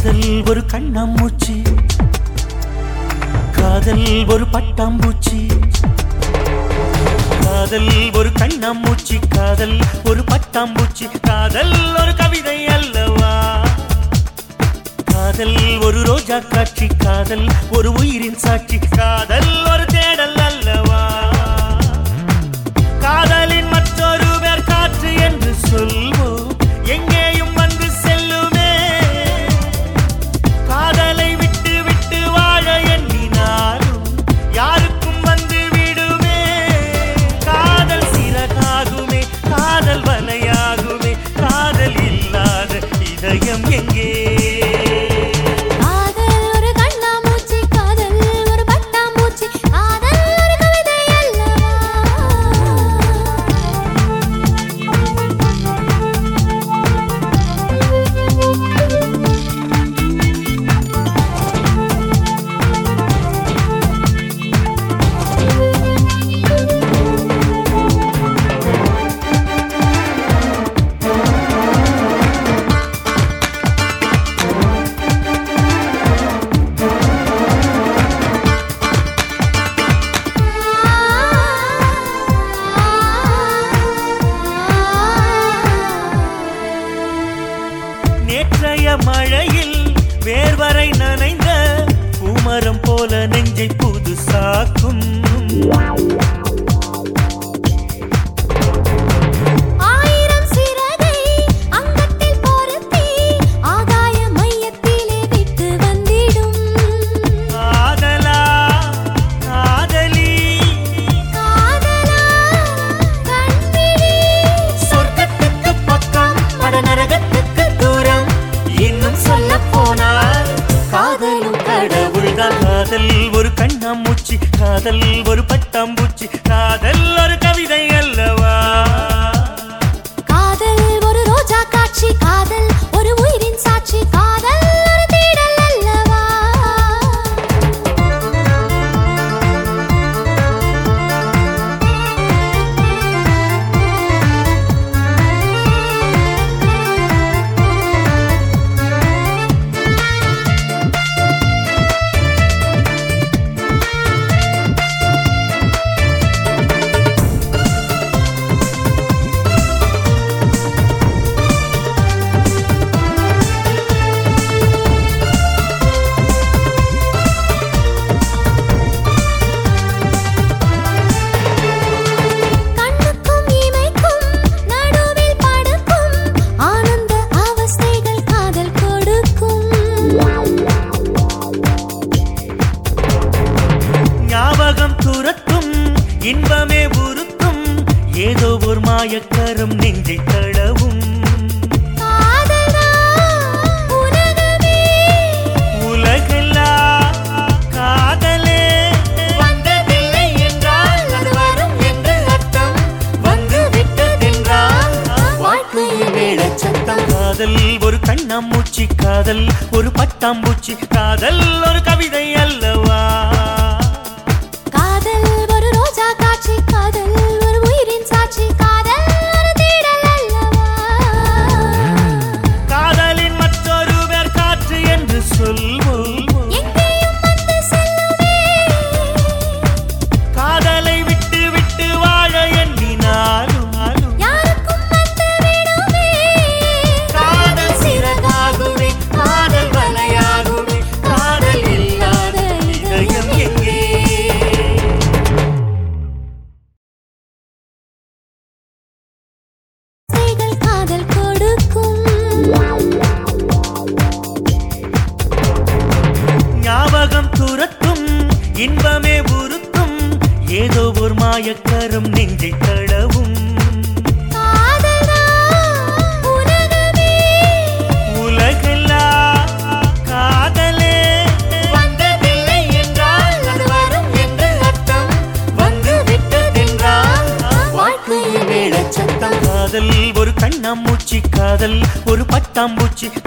காதல் ஒரு கண்ணாமூச்சி காதல் ஒரு பட்டாம்பூச்சி காதல் ஒரு கண்ணாமூச்சி காதல் ஒரு பட்டாம்பூச்சி காதல் ஒரு கவிதை அல்லவா காதல் ஒரு ரோஜா காட்சி காதல் ஒரு உயிரின் சாட்சி காதல் ஒரு தேடல் அல்லவா காதலின் மற்றொரு பேர் காற்று என்று சொல்வோம் எங்கேயும் வந்து செல்லுமே காதலை விட்டு விட்டு வாழ எண்ணினாலும் யாருக்கும் வந்து விடுமே காதல் சிறகாகுமே காதல் வலையாகுமே காதல் இல்லாத இதயம் எங்கே காதல் ஒரு கண்ணாமூச்சி காதல் ஒரு பட்டாம்பூச்சி காதல் ஒரு கவிதை அல்லவா நேற்றைய மழையில் வேர்வரை நனைந்த பூமரம் போல நெஞ்சை புதுசாக்கும் ஆயிரம் சிறகை அங்கத்தில் பொருத்தி ஆகாய மையத்திலே விட்டு வந்திடும் காதலா காதலி காதலா கண்விழி சொர்க்கத்துக்கு பக்கம் வடநரகத்துக்கு தூரம் இன்னும் சொல்ல போனால் காதலும் கடவுள்தான் காதல் ஒரு கண்ணாமூச்சி காதல் ஒரு பட்டாம்பூச்சி காதல் ஒரு கவிதை அல்லவா காதல் ஒரு ரோஜா காட்சி காதல் ஒரு உயிரின் சாட்சி காதல் ஒரு தேடல் அல்லவா கண்ணுக்கும் இமைக்கும் நடுவில் படுக்கும் ஆனந்த அவஸ்தைகள் காதல் கொடுக்கும் ஞாபகம் துரத்தும் இன்பமே உருத்தும் ஏதோ ஒரு மாயக்கரம் நெஞ்சை தடவும் காதலா உலகமே உலகெல்லாம் காதலே வந்ததில்லை என்றால் அது வரும் என்று அர்த்தம் வந்து விட்டதென்றால் வாழ்க்கையில் வேடச்சத்தம் காதல் ஒரு கண்ணாமூச்சி காதல் ஒரு பட்டாம்பூச்சி காதல் ஒரு கவிதை அல்லவா காதல் ஒரு ரோஜா காட்சி காதல் ஒரு உயிரின் சாட்சி காதல் ஒரு தேடல் அல்லவா காதலின் மற்றொரு பேர் காற்று என்று சொல்வோம் எங்கேயும் வந்து செல்லுமே காதலை விட்டு விட்டு வாழ எண்ணினாலும் யாருக்கும் வந்து விடுமே காதல் சிறகாகுமே காதல் வலையாகுமே காதல் இல்லாத இதயம் எங்கே ஆசைகள் காதல் கொடுக்கும் ஞாபகம் துரத்தும் இன்பமே உருத்தும் ஏதோ ஒரு மாயக்கரம் நெஞ்சை தடவும் காதலா உலகமே உலகெல்லாம் காதலே வந்ததில்லை என்றால் அது வரும் என்று அர்த்தம் வந்து விட்டதென்றால் வாழ்க்கையில் வேடச்சத்தம் காதல் ஒரு கண்ணாமூச்சி காதல் ஒரு பட்டாம்பூச்சி